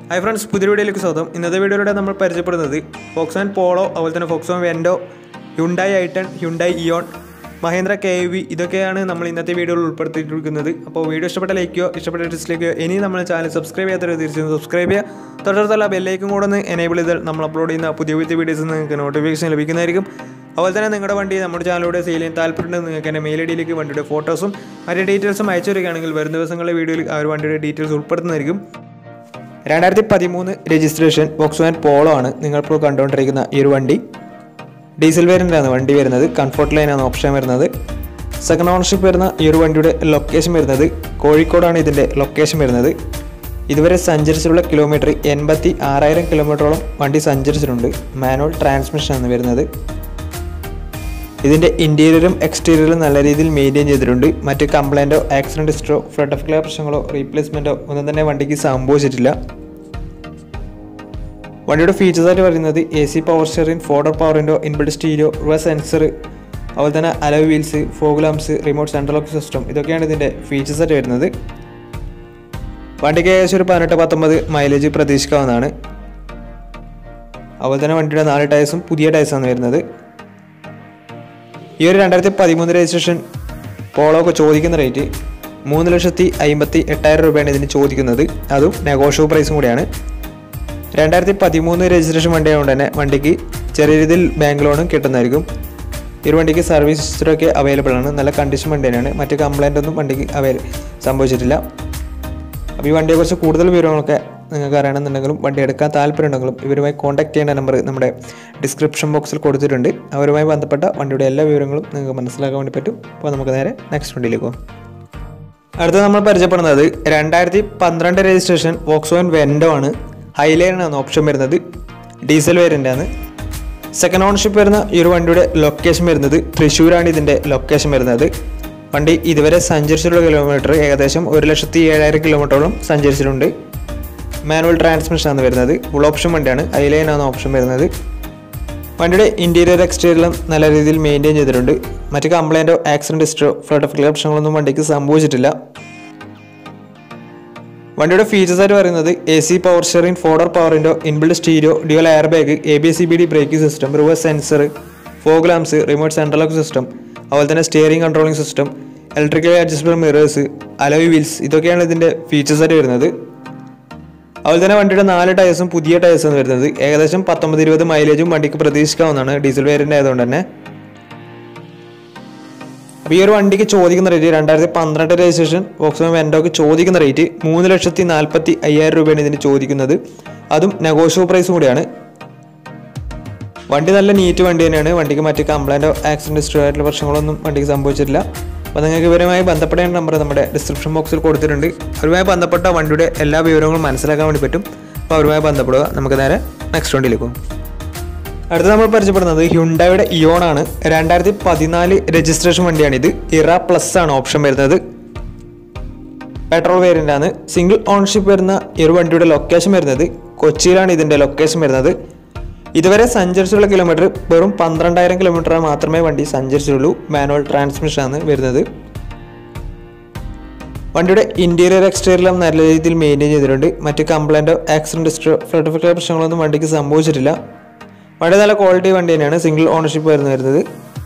hi friends പുതിയ വീഡിയോയിലേക്ക് സ്വാഗതം ഇന്നത്തെ വീഡിയോയിലൂടെ നമ്മൾ പരിചയപ്പെടുന്നത് ഫോക്സോൺ പോളോ അതുപോലെ തന്നെ Volkswagen Vento Hyundai i ten Hyundai Eon Mahindra K V ഇതൊക്കെയാണ് നമ്മൾ ഇന്നത്തെ വീഡിയോയിൽ ഉൾപ്പെടുത്തിയിരിക്കുന്നത് അപ്പോൾ വീഡിയോ ഇഷ്ടപ്പെട്ട ലൈക്കോ ഇഷ്ടപ്പെട്ട ഡിസ്ലൈക്കോ ഇനി നമ്മൾ ചാനൽ സബ്സ്ക്രൈബ് ചെയ്യാത്തവർ തീർച്ചയായും സബ്സ്ക്രൈബ് ചെയ്യുക തൊട്ടടുത്തുള്ള ബെല്ലൈക്കും കൂടെ ഒന്ന് എനേബിൾ ചെയ്താൽ നമ്മൾ അപ്ലോഡ് ചെയ്യുന്ന പുതിയ പുതിയ വീഡിയോസ് നിങ്ങൾക്ക് നോട്ടിഫിക്കേഷൻ ലഭിക്കുന്നതായിരിക്കും അതുപോലെ തന്നെ നിങ്ങളുടെ വണ്ടി നമ്മുടെ ചാനലിലൂടെ സെയിൽ ചെയ്യാൻ താല്പര്യമുണ്ടെങ്കിൽ നിങ്ങൾക്ക് എൻ്റെ മെയിൽ ഐ ഡിയിലേക്ക് വണ്ടിയുടെ ഫോട്ടോസും മറ്റു ഡീറ്റെയിൽസും അയച്ചു തരികയാണെങ്കിൽ വരും ദിവസങ്ങളിലെ വീഡിയോയിൽ ആ ഒരു വണ്ടിയുടെ ഡീറ്റെയിൽസ് ഉൾപ്പെടുത്തുന്നതായിരിക്കും രണ്ടായിരത്തി പതിമൂന്ന് രജിസ്ട്രേഷൻ വോക്സ്വാൻ പോളോ ആണ് നിങ്ങളിപ്പോൾ കണ്ടുകൊണ്ടിരിക്കുന്ന ഈ ഒരു വണ്ടി ഡീസൽ വേരിയൻ്റാണ് വണ്ടി വരുന്നത് കംഫർട്ട് ലൈനാണ് ഓപ്ഷൻ വരുന്നത് സെക്കൻഡ് ഓണർഷിപ്പ് വരുന്ന ഈ ഒരു വണ്ടിയുടെ ലൊക്കേഷൻ വരുന്നത് കോഴിക്കോടാണ് ഇതിൻ്റെ ലൊക്കേഷൻ വരുന്നത് ഇതുവരെ സഞ്ചരിച്ചിട്ടുള്ള കിലോമീറ്റർ എൺപത്തി ആറായിരം കിലോമീറ്ററോളം വണ്ടി സഞ്ചരിച്ചിട്ടുണ്ട് മാനുവൽ ട്രാൻസ്മിഷനാണ് വരുന്നത് ഇതിൻ്റെ ഇൻറ്റീരിയറും എക്സ്റ്റീരിയറും നല്ല രീതിയിൽ മെയിൻറ്റെയിൻ ചെയ്തിട്ടുണ്ട് മറ്റ് കംപ്ലൈൻറ്റോ ആക്സിഡൻറ്റ് ഹിസ്റ്ററോ ഫ്ലഡ് ഓഫ് ക്ലിയർ പ്രശ്നങ്ങളോ റീപ്ലേസ്മെൻറ്റോ ഒന്നും തന്നെ വണ്ടിക്ക് സംഭവിച്ചിട്ടില്ല വണ്ടിയുടെ ഫീച്ചേഴ്സ് ആയിട്ട് പറയുന്നത് A C power steering four door power window inbuilt stereo reverse sensor അതുപോലെ തന്നെ alloy wheels fog lamps remote central lock system ഇതൊക്കെയാണ് ഇതിൻ്റെ ഫീച്ചേഴ്സ് ആയിട്ട് വരുന്നത് വണ്ടിക്ക് ഏകദേശം ഒരു പതിനെട്ട് പത്തൊമ്പത് മൈലേജ് പ്രതീക്ഷിക്കാവുന്നതാണ് അതുപോലെ തന്നെ വണ്ടിയുടെ നാല് ടയർസും പുതിയ ടയർസാണ് വരുന്നത് ഈ ഒരു രണ്ടായിരത്തി പതിമൂന്ന് രജിസ്ട്രേഷൻ പോളോ ഒക്കെ ചോദിക്കുന്ന റേറ്റ് മൂന്ന് ലക്ഷത്തി അമ്പത്തി എട്ടായിരം രൂപയാണ് ഇതിന് ചോദിക്കുന്നത് അതും നെഗോഷ്യബിൾ പ്രൈസും കൂടിയാണ് രണ്ടായിരത്തി പതിമൂന്ന് രജിസ്ട്രേഷൻ വണ്ടി ആയതുകൊണ്ട് തന്നെ വണ്ടിക്ക് ചെറിയ രീതിയിൽ ബാങ്ക് ലോണും കിട്ടുന്നതായിരിക്കും ഈ ഒരു വണ്ടിക്ക് സർവീസ് ഹിസ്റ്ററൊക്കെ അവൈലബിൾ ആണ് നല്ല കണ്ടീഷൻ വണ്ടി തന്നെയാണ് മറ്റ് കംപ്ലൈൻ്റ് ഒന്നും വണ്ടിക്ക് അവൈൽ സംഭവിച്ചിട്ടില്ല അപ്പോൾ ഈ വണ്ടിയെക്കുറിച്ച് കൂടുതൽ വിവരങ്ങളൊക്കെ നിങ്ങൾക്ക് അറിയണമെന്നുണ്ടെങ്കിലും വണ്ടി എടുക്കാൻ താല്പര്യമുണ്ടെങ്കിലും ഇവരുമായി കോൺടാക്ട് ചെയ്യേണ്ട നമ്പർ നമ്മുടെ ഡിസ്ക്രിപ്ഷൻ ബോക്സിൽ കൊടുത്തിട്ടുണ്ട് അവരുമായി ബന്ധപ്പെട്ട വണ്ടിയുടെ എല്ലാ വിവരങ്ങളും നിങ്ങൾക്ക് മനസ്സിലാക്കാൻ വേണ്ടി പറ്റും അപ്പോൾ നമുക്ക് നേരെ നെക്സ്റ്റ് വണ്ടിയിലേക്ക് പോകാം അടുത്ത നമ്മൾ പരിചയപ്പെടുന്നത് രണ്ടായിരത്തി പന്ത്രണ്ട് രജിസ്ട്രേഷൻ വോക്സോൻ വെൻഡോ ആണ് ഹൈലൈനാണ് ഓപ്ഷൻ വരുന്നത് ഡീസൽ വേരിയൻ്റ് ആണ് സെക്കൻഡ് ഓണർഷിപ്പ് വരുന്ന ഈ ഒരു വണ്ടിയുടെ ലൊക്കേഷൻ വരുന്നത് തൃശ്ശൂരാണ് ഇതിൻ്റെ ലൊക്കേഷൻ വരുന്നത് വണ്ടി ഇതുവരെ സഞ്ചരിച്ചിട്ടുള്ള കിലോമീറ്റർ ഏകദേശം ഒരു ലക്ഷത്തി ഏഴായിരം കിലോമീറ്ററോളം സഞ്ചരിച്ചിട്ടുണ്ട് മാനുവൽ ട്രാൻസ്മിഷൻ ആണ് വരുന്നത് ഫുൾ ഓപ്ഷൻ വണ്ടിയാണ് ഐലൈനാണ് ഓപ്ഷൻ വരുന്നത് വണ്ടിയുടെ ഇൻറ്റീരിയർ എക്സ്റ്റീരിയറും നല്ല രീതിയിൽ മെയിൻറ്റെയിൻ ചെയ്തിട്ടുണ്ട് മറ്റ് കംപ്ലൈൻറ്റോ ആക്സിഡൻറ്റ് ഹിസ്റ്ററോ ഫ്ലഡ് ഓഫ് ക്ലിയർ പ്രശ്നങ്ങളൊന്നും വണ്ടിക്ക് സംഭവിച്ചിട്ടില്ല വണ്ടിയുടെ ഫീച്ചേഴ്സ് ആയിട്ട് പറയുന്നത് A C power steering four door പവറിൻ്റെ inbuilt stereo dual air bag A B C B D braking system reverse sensor fog lamps remote central lock system അതുപോലെ തന്നെ steering controlling system electrically adjustable mirrors alloy wheels ഇതൊക്കെയാണ് ഇതിൻ്റെ features ആയിട്ട് വരുന്നത് അതുപോലെ തന്നെ വണ്ടിയുടെ നാല് ടയേഴ്സും പുതിയ ടയേഴ്സാണ് വരുന്നത് ഏകദേശം പത്തൊമ്പത് ഇരുപത് മൈലേജും വണ്ടിക്ക് പ്രതീക്ഷിക്കാവുന്നതാണ് ഡീസൽ വേരിയൻ്റ് ആയതുകൊണ്ട് തന്നെ അപ്പോൾ ഈ ഒരു വണ്ടിക്ക് ചോദിക്കുന്ന റേറ്റ് രണ്ടായിരത്തി പന്ത്രണ്ട് രജിസ്ട്രേഷൻ വോക്സ് വെൻഡോക്ക് ചോദിക്കുന്ന റേറ്റ് മൂന്ന് ലക്ഷത്തി നാൽപ്പത്തി അയ്യായിരം രൂപയാണ് ഇതിന് ചോദിക്കുന്നത് അതും നെഗോഷ്യബിൾ പ്രൈസും കൂടിയാണ് വണ്ടി നല്ല നീറ്റ് വണ്ടി തന്നെയാണ് വണ്ടിക്ക് മറ്റ് കംപ്ലൈൻറ്റോ ആക്സിഡൻറ്റ് ഹിസ്റ്ററി ആയിട്ടുള്ള പ്രശ്നങ്ങളൊന്നും വണ്ടിക്ക് സംഭവിച്ചിട്ടില്ല അപ്പോൾ നിങ്ങൾക്ക് ഇവരുമായി ബന്ധപ്പെടേണ്ട നമ്പർ നമ്മുടെ ഡിസ്ക്രിപ്ഷൻ ബോക്സിൽ കൊടുത്തിട്ടുണ്ട് അവരുമായി ബന്ധപ്പെട്ട വണ്ടിയുടെ എല്ലാ വിവരങ്ങളും മനസ്സിലാക്കാൻ വേണ്ടി പറ്റും അപ്പോൾ അവരുമായി ബന്ധപ്പെടുക നമുക്ക് നേരെ നെക്സ്റ്റ് വണ്ടിയിലേക്ക് പോകും അടുത്ത നമ്മൾ പരിചയപ്പെടുന്നത് ഹ്യുണ്ടായുടെ ഇയോൺ ആണ് രണ്ടായിരത്തി പതിനാല് രജിസ്ട്രേഷൻ വണ്ടിയാണിത് ഇറ പ്ലസ് ആണ് ഓപ്ഷൻ വരുന്നത് പെട്രോൾ വേരിയൻ്റ് ആണ് സിംഗിൾ ഓൺഷിപ്പ് വരുന്ന ഈ ഒരു വണ്ടിയുടെ ലൊക്കേഷൻ വരുന്നത് കൊച്ചിയിലാണ് ഇതിൻ്റെ ലൊക്കേഷൻ വരുന്നത് ഇതുവരെ സഞ്ചരിച്ചുള്ള കിലോമീറ്റർ വെറും പന്ത്രണ്ടായിരം കിലോമീറ്റർ മാത്രമേ വണ്ടി സഞ്ചരിച്ചുള്ളൂ മാനുവൽ ട്രാൻസ്മിഷൻ ആണ് വരുന്നത് വണ്ടിയുടെ ഇൻറ്റീരിയർ എക്സ്റ്റീരിയറും നല്ല രീതിയിൽ മെയിൻറ്റെയിൻ ചെയ്തിട്ടുണ്ട് മറ്റ് കംപ്ലൈൻറ്റോ ആക്സിഡൻറ്റ് ഹിസ്റ്ററോ ഫ്ലഡ് പ്രശ്നങ്ങളൊന്നും വണ്ടിക്ക് സംഭവിച്ചിട്ടില്ല വണ്ടി നല്ല ക്വാളിറ്റി വണ്ടി തന്നെയാണ് സിംഗിൾ ഓണർഷിപ്പ് വരുന്ന വരുന്നത്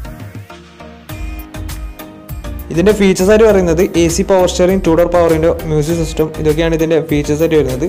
ഇതിൻ്റെ ഫീച്ചേഴ്സ് ആയിട്ട് പറയുന്നത് A C power steering two door പവറിൻ്റെ മ്യൂസിക് സിസ്റ്റം ഇതൊക്കെയാണ് ഇതിൻ്റെ ഫീച്ചേഴ്സ് ആയിട്ട് വരുന്നത്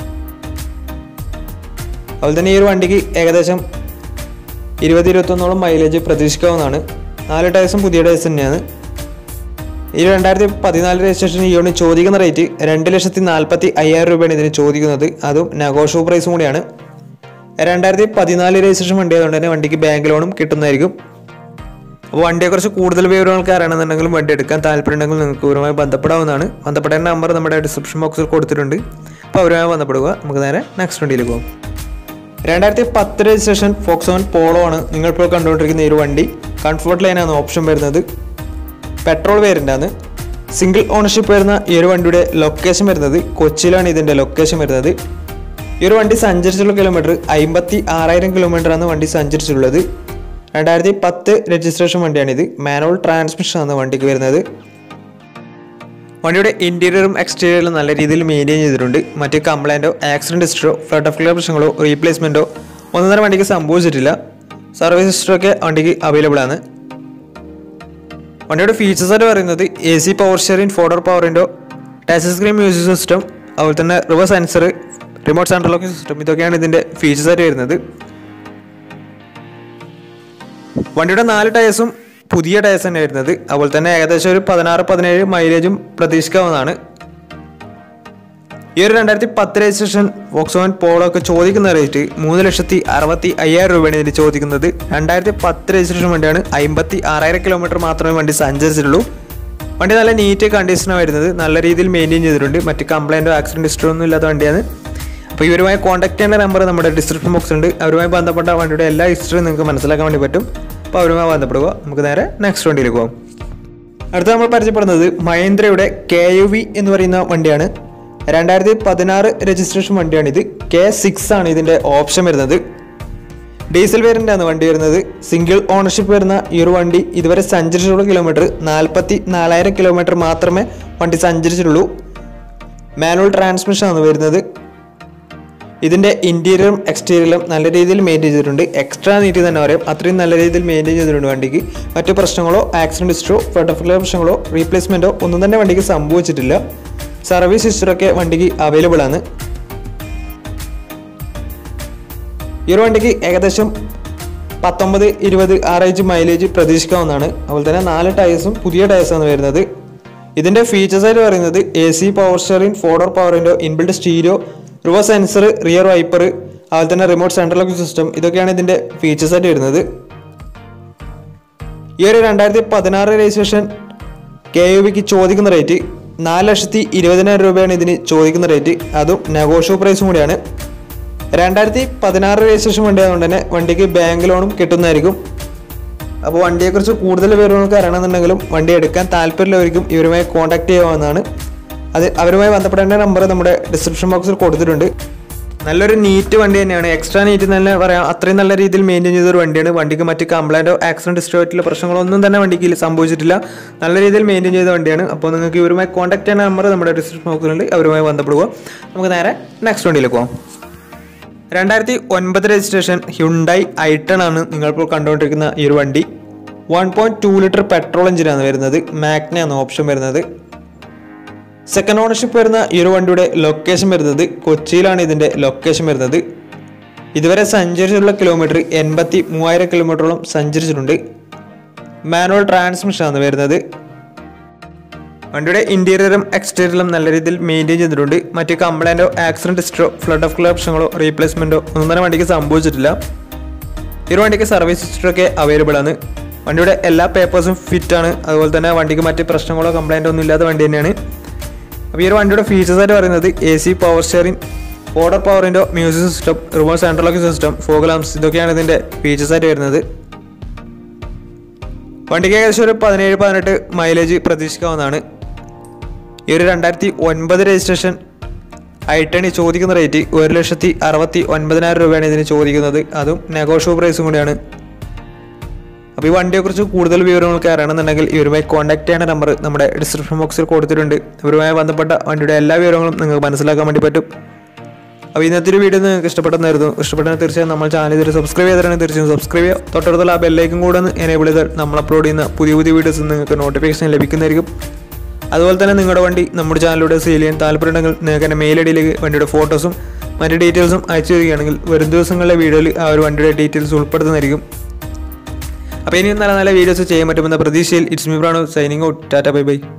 അതുപോലെ തന്നെ ഈ ഒരു വണ്ടിക്ക് ഏകദേശം ഇരുപത് ഇരുപത്തൊന്നോളം മൈലേജ് പ്രതീക്ഷിക്കാവുന്നതാണ് നാല് ടയർസും പുതിയ ടയർസ് തന്നെയാണ് ഈ രണ്ടായിരത്തി പതിനാല് രജിസ്ട്രേഷൻ ഈ യൂണിറ്റ് ചോദിക്കുന്ന റേറ്റ് രണ്ട് ലക്ഷത്തി നാൽപ്പത്തി അയ്യായിരം രൂപയാണ് ഇതിന് ചോദിക്കുന്നത് അതും നെഗോഷ്യബിൾ പ്രൈസും കൂടിയാണ് രണ്ടായിരത്തി പതിനാല് രജിസ്ട്രേഷൻ വണ്ടി ആയതുകൊണ്ട് തന്നെ വണ്ടിക്ക് ബാങ്ക് ലോണും കിട്ടുന്നതായിരിക്കും അപ്പോൾ വണ്ടിയെക്കുറിച്ച് കൂടുതൽ വിവരങ്ങൾക്ക് അറിയണമെന്നുണ്ടെങ്കിലും വണ്ടി എടുക്കാൻ താല്പര്യമുണ്ടെങ്കിൽ നിങ്ങൾക്ക് ഇവരുമായി ബന്ധപ്പെടാവുന്നതാണ് ബന്ധപ്പെടേണ്ട നമ്പർ നമ്മുടെ ഡിസ്ക്രിപ്ഷൻ ബോക്സിൽ കൊടുത്തിട്ടുണ്ട് അപ്പോൾ അവരുമായി ബന്ധപ്പെടുക നമുക്ക് നേരെ നെക്സ്റ്റ് വണ്ടിയിലേക്ക് പോകും രണ്ടായിരത്തി പത്ത് രജിസ്ട്രേഷൻ ഫോക്സോൺ പോളോ ആണ് നിങ്ങളിപ്പോൾ കണ്ടുകൊണ്ടിരിക്കുന്ന ഈ ഒരു വണ്ടി കംഫർട്ട് ലൈനാണ് ഓപ്ഷൻ വരുന്നത് പെട്രോൾ വേരിയൻ്റ് ആണ് സിംഗിൾ ഓണർഷിപ്പ് വരുന്ന ഈ ഒരു വണ്ടിയുടെ ലൊക്കേഷൻ വരുന്നത് കൊച്ചിയിലാണ് ഇതിൻ്റെ ലൊക്കേഷൻ വരുന്നത് ഈ ഒരു വണ്ടി സഞ്ചരിച്ചുള്ള കിലോമീറ്റർ അമ്പത്തി ആറായിരം കിലോമീറ്റർ ആണ് വണ്ടി സഞ്ചരിച്ചിട്ടുള്ളത് രണ്ടായിരത്തി പത്ത് രജിസ്ട്രേഷൻ വണ്ടിയാണിത് മാനുവൽ ട്രാൻസ്മിഷൻ ആണ് വണ്ടിക്ക് വരുന്നത് വണ്ടിയുടെ ഇൻറ്റീരിയറും എക്സ്റ്റീരിയറും നല്ല രീതിയിൽ മെയിൻറ്റെയിൻ ചെയ്തിട്ടുണ്ട് മറ്റ് കംപ്ലൈൻറ്റോ ആക്സിഡൻറ്റ് ഹിസ്റ്ററോ ഫ്ലഡ് ഓഫ് ക്ലിയർ പ്രശ്നങ്ങളോ റീപ്ലേസ്മെൻറ്റോ ഒന്നും തന്നെ വണ്ടിക്ക് സംഭവിച്ചിട്ടില്ല സർവീസ് ഹിസ്റ്ററൊക്കെ വണ്ടിക്ക് അവൈലബിൾ ആണ് വണ്ടിയുടെ ഫീച്ചേഴ്സ് ആയിട്ട് പറയുന്നത് A C power steering four door power window touch screen music system അതുപോലെ തന്നെ reverse sensor remote central locking system ഇതൊക്കെയാണ് ഇതിൻ്റെ ഫീച്ചേഴ്സ് ആയിട്ട് വരുന്നത് വണ്ടിയുടെ നാല് ടയേഴ്സും പുതിയ ടയേഴ്സ് തന്നെ വരുന്നത് അതുപോലെ തന്നെ ഏകദേശം ഒരു പതിനാറ് പതിനേഴ് മൈലേജും പ്രതീക്ഷിക്കാവുന്നതാണ് ഈ ഒരു രണ്ടായിരത്തി പത്ത് രജിസ്ട്രേഷൻ വോക്സോൺ പോളോ ഒക്കെ ചോദിക്കുന്ന റേറ്റ് മൂന്ന് ലക്ഷത്തി അറുപത്തി അയ്യായിരം രൂപയാണ് ഇതിന് ചോദിക്കുന്നത് രണ്ടായിരത്തി പത്ത് രജിസ്ട്രേഷൻ വണ്ടിയാണ് അമ്പത്തി ആറായിരം കിലോമീറ്റർ മാത്രമേ വണ്ടി സഞ്ചരിച്ചിട്ടുള്ളൂ വണ്ടി നല്ല നീറ്റ് കണ്ടീഷനാണ് വരുന്നത് നല്ല രീതിയിൽ മെയിൻറ്റെയിൻ ചെയ്തിട്ടുണ്ട് മറ്റ് കംപ്ലൈൻറ്റോ ആക്സിഡൻറ്റ് ഹിസ്റ്ററി ഒന്നും ഇല്ലാത്ത വണ്ടിയാണ് അപ്പോൾ ഇവരുമായി കോൺടാക്ട് ചെയ്യേണ്ട നമ്പർ നമ്മുടെ ഡിസ്ക്രിപ്ഷൻ ബോക്സ് ഉണ്ട് അവരുമായി ബന്ധപ്പെട്ട വണ്ടിയുടെ എല്ലാ ഹിസ്റ്ററിയും നിങ്ങൾക്ക് മനസ്സിലാക്കാൻ വേണ്ടി പറ്റും അപ്പോൾ അവരുമായി ബന്ധപ്പെടുക നമുക്ക് നേരെ നെക്സ്റ്റ് വണ്ടിയിലേക്ക് പോകാം അടുത്ത നമ്മൾ പരിചയപ്പെടുന്നത് മഹേന്ദ്രയുടെ കെ യു വി എന്ന് പറയുന്ന വണ്ടിയാണ് രണ്ടായിരത്തി പതിനാറ് രജിസ്ട്രേഷൻ വണ്ടിയാണിത് കെ സിക്സ് ആണ് ഇതിൻ്റെ ഓപ്ഷൻ വരുന്നത് ഡീസൽ വേരിയൻ്റ് ആണ് വണ്ടി വരുന്നത് സിംഗിൾ ഓണർഷിപ്പ് വരുന്ന ഈ ഒരു വണ്ടി ഇതുവരെ സഞ്ചരിച്ചിട്ടുള്ള കിലോമീറ്റർ നാൽപ്പത്തി നാലായിരം കിലോമീറ്റർ മാത്രമേ വണ്ടി സഞ്ചരിച്ചിട്ടുള്ളൂ മാനുവൽ ട്രാൻസ്മിഷൻ ആണ് വരുന്നത് ഇതിൻ്റെ ഇൻറ്റീരിയറും എക്സ്റ്റീരിയറും നല്ല രീതിയിൽ മെയിൻറ്റെയിൻ ചെയ്തിട്ടുണ്ട് എക്സ്ട്രാ നീറ്റ് തന്നെ പറയാം അത്രയും നല്ല രീതിയിൽ മെയിൻറ്റെയിൻ ചെയ്തിട്ടുണ്ട് വണ്ടിക്ക് മറ്റു പ്രശ്നങ്ങളോ ആക്സിഡൻറ്റ് ഹിസ്റ്ററോ ഫെട്ടഫിലർ പ്രശ്നങ്ങളോ റീപ്ലേസ്മെൻറ്റോ ഒന്നും തന്നെ വണ്ടിക്ക് സംഭവിച്ചിട്ടില്ല സർവീസ് ഹിസ്റ്ററൊക്കെ വണ്ടിക്ക് അവൈലബിൾ ആണ് ഈ ഒരു വണ്ടിക്ക് ഏകദേശം പത്തൊമ്പത് ഇരുപത് ആറേജ് മൈലേജ് പ്രതീക്ഷിക്കാവുന്നതാണ് അതുപോലെ തന്നെ നാല് ടയേഴ്സും പുതിയ ടയേഴ്സാണ് വരുന്നത് ഇതിൻ്റെ ഫീച്ചേഴ്സ് ആയിട്ട് പറയുന്നത് A C power steering four door power window inbuilt stereo reverse sensor rear wiper അതുപോലെ തന്നെ റിമോട്ട് സെൻട്രൽ ലോക്കിംഗ് സിസ്റ്റം ഇതൊക്കെയാണ് ഇതിൻ്റെ ഫീച്ചേഴ്സ് ആയിട്ട് വരുന്നത് ഈ ഒരു രണ്ടായിരത്തി പതിനാറ് രജിസ്ട്രേഷൻ കെ യു ബിക്ക് ചോദിക്കുന്ന റേറ്റ് നാല് ലക്ഷത്തി ഇരുപതിനായിരം രൂപയാണ് ഇതിന് ചോദിക്കുന്ന റേറ്റ് അതും നെഗോഷ്യോ പ്രൈസും കൂടിയാണ് രണ്ടായിരത്തി പതിനാറ് രജിസ്ട്രേഷൻ വണ്ടി ആയതുകൊണ്ട് തന്നെ വണ്ടിക്ക് ബാങ്ക് ലോണും കിട്ടുന്നതായിരിക്കും അപ്പോൾ വണ്ടിയെക്കുറിച്ച് കൂടുതൽ വിവരങ്ങൾക്ക് അറിയണമെന്നുണ്ടെങ്കിലും വണ്ടി എടുക്കാൻ താല്പര്യമുള്ളവർക്കും ഇവരുമായി കോൺടാക്ട് ചെയ്യാവുന്നതാണ് അത് അവരുമായി ബന്ധപ്പെടേണ്ട നമ്പർ നമ്മുടെ ഡിസ്ക്രിപ്ഷൻ ബോക്സിൽ കൊടുത്തിട്ടുണ്ട് നല്ലൊരു നീറ്റ് വണ്ടി തന്നെയാണ് എക്സ്ട്രാ നീറ്റ് തന്നെ പറയാം അത്രയും നല്ല രീതിയിൽ മെയിൻറ്റെയിൻ ചെയ്ത ഒരു വണ്ടിയാണ് വണ്ടിക്ക് മറ്റ് കംപ്ലൈൻറ്റോ ആക്സിഡൻറ്റ് ഹിസ്റ്ററിറ്റിലെ പ്രശ്നങ്ങളോ ഒന്നും തന്നെ വണ്ടിക്ക് സംഭവിച്ചിട്ടില്ല നല്ല രീതിയിൽ മെയിൻറ്റെയിൻ ചെയ്ത വണ്ടിയാണ് അപ്പോൾ നിങ്ങൾക്ക് ഇവരുമായി കോൺടാക്ട് ചെയ്യുന്ന നമ്പർ നമ്മുടെ ഡിസ്ക്രിപ്ഷൻ ബോക്സിലുണ്ട് അവരുമായി ബന്ധപ്പെടുക നമുക്ക് നേരെ നെക്സ്റ്റ് വണ്ടിയിലേക്ക് പോകാം രണ്ടായിരത്തി ഒൻപത് രജിസ്ട്രേഷൻ ഹ്യുണ്ടായി ഐട്ടൺ ആണ് നിങ്ങളിപ്പോൾ കണ്ടുകൊണ്ടിരിക്കുന്ന ഈ ഒരു വണ്ടി one point two litre petrol എഞ്ചിനാണ് വരുന്നത് മാഗ്നയാണ് ഓപ്ഷൻ വരുന്നത് സെക്കൻഡ് ഓണർഷിപ്പ് വരുന്ന ഈ ഒരു വണ്ടിയുടെ ലൊക്കേഷൻ വരുന്നത് കൊച്ചിയിലാണ് ഇതിൻ്റെ ലൊക്കേഷൻ വരുന്നത് ഇതുവരെ സഞ്ചരിച്ചിട്ടുള്ള കിലോമീറ്റർ എൺപത്തി മൂവായിരം കിലോമീറ്ററോളം സഞ്ചരിച്ചിട്ടുണ്ട് മാനുവൽ ട്രാൻസ്മിഷനാണ് വരുന്നത് വണ്ടിയുടെ ഇന്റീരിയറും എക്സ്റ്റീരിയറും നല്ല രീതിയിൽ മെയിൻറ്റെയിൻ ചെയ്തിട്ടുണ്ട് മറ്റ് കംപ്ലൈൻറ്റോ ആക്സിഡൻറ്റ് ഹിസ്റ്ററോ ഫ്ലഡ് ഓഫ് ക്ലിയർ പ്രശ്നങ്ങളോ റീപ്ലേസ്മെൻറ്റോ ഒന്നും തന്നെ വണ്ടിക്ക് സംഭവിച്ചിട്ടില്ല ഈ ഒരു വണ്ടിക്ക് സർവീസ് ഹിസ്റ്ററൊക്കെ അവൈലബിൾ ആണ് വണ്ടിയുടെ എല്ലാ പേപ്പേഴ്സും ഫിറ്റ് ആണ് അതുപോലെ തന്നെ വണ്ടിക്ക് മറ്റ് പ്രശ്നങ്ങളോ കംപ്ലൈൻറ്റോ ഒന്നും ഇല്ലാത്ത വണ്ടി തന്നെയാണ് അപ്പോൾ ഈ ഒരു വണ്ടിയുടെ ഫീച്ചേഴ്സ് ആയിട്ട് പറയുന്നത് A C power steering four door പവറിൻ്റെ music system remote central locking system fog lamps ഇതൊക്കെയാണ് ഇതിൻ്റെ ഫീച്ചേഴ്സ് ആയിട്ട് വരുന്നത് വണ്ടിക്ക് ഏകദേശം ഒരു പതിനേഴ് പതിനെട്ട് മൈലേജ് പ്രതീക്ഷിക്കാവുന്നതാണ് ഈ ഒരു രണ്ടായിരത്തി ഒൻപത് രജിസ്ട്രേഷൻ ഐട്ടണി ചോദിക്കുന്ന റേറ്റ് ഒരു ലക്ഷത്തി അറുപത്തി ഒൻപതിനായിരം രൂപയാണ് ഇതിന് ചോദിക്കുന്നത് അതും നെഗോഷ്യോ പ്രൈസും കൂടിയാണ് അപ്പോൾ ഈ വണ്ടിയെക്കുറിച്ച് കൂടുതൽ വിവരങ്ങൾക്ക് അറിയണമെന്നുണ്ടെങ്കിൽ ഇവരുമായി കോൺടാക്ട് ചെയ്യേണ്ട നമ്പർ നമ്മുടെ ഡിസ്ക്രിപ്ഷൻ ബോക്സിൽ കൊടുത്തിട്ടുണ്ട് ഇവരുമായി ബന്ധപ്പെട്ട വണ്ടിയുടെ എല്ലാ വിവരങ്ങളും നിങ്ങൾക്ക് മനസ്സിലാക്കാൻ വേണ്ടി പറ്റും അപ്പോൾ ഇന്നത്തെ ഒരു വീഡിയോ നിങ്ങൾക്ക് ഇഷ്ടപ്പെട്ടെന്നായിരുന്നു ഇഷ്ടപ്പെട്ടെന്ന് തീർച്ചയായും നമ്മൾ ചാനൽ ഇതുവരെ സബ്സ്ക്രൈബ് ചെയ്തിട്ടാണെങ്കിൽ തീർച്ചയായും സബ്സ്ക്രൈബ് ചെയ്യുക തൊട്ടടുത്തുള്ള ആ ബെല്ലൈക്കും കൂടെ ഒന്ന് എനേബിൾ ചെയ്താൽ നമ്മൾ അപ്ലോഡ് ചെയ്യുന്ന പുതിയ പുതിയ വീഡിയോസ് നിങ്ങൾക്ക് നോട്ടിഫിക്കേഷൻ ലഭിക്കുന്നതായിരിക്കും അതുപോലെ തന്നെ നിങ്ങളുടെ വണ്ടി നമ്മുടെ ചാനലിലൂടെ സെയിൽ ചെയ്യാൻ താല്പര്യമുണ്ടെങ്കിൽ നിങ്ങൾക്ക് എൻ്റെ മെയിൽ ഐ ഡിയിലേക്ക് വണ്ടിയുടെ ഫോട്ടോസും മറ്റ് ഡീറ്റെയിൽസും അയച്ചു തരികയാണെങ്കിൽ വരും ദിവസങ്ങളിലെ വീഡിയോയിൽ ആ ഒരു വണ്ടിയുടെ ഡീറ്റെയിൽസ് ഉൾപ്പെടുത്തുന്നതായിരിക്കും അപ്പോൾ ഇനിയും നല്ല നല്ല വീഡിയോസ് ചെയ്യാൻ പറ്റുമെന്ന പ്രതീക്ഷയിൽ it's me Prano signing out tata bye by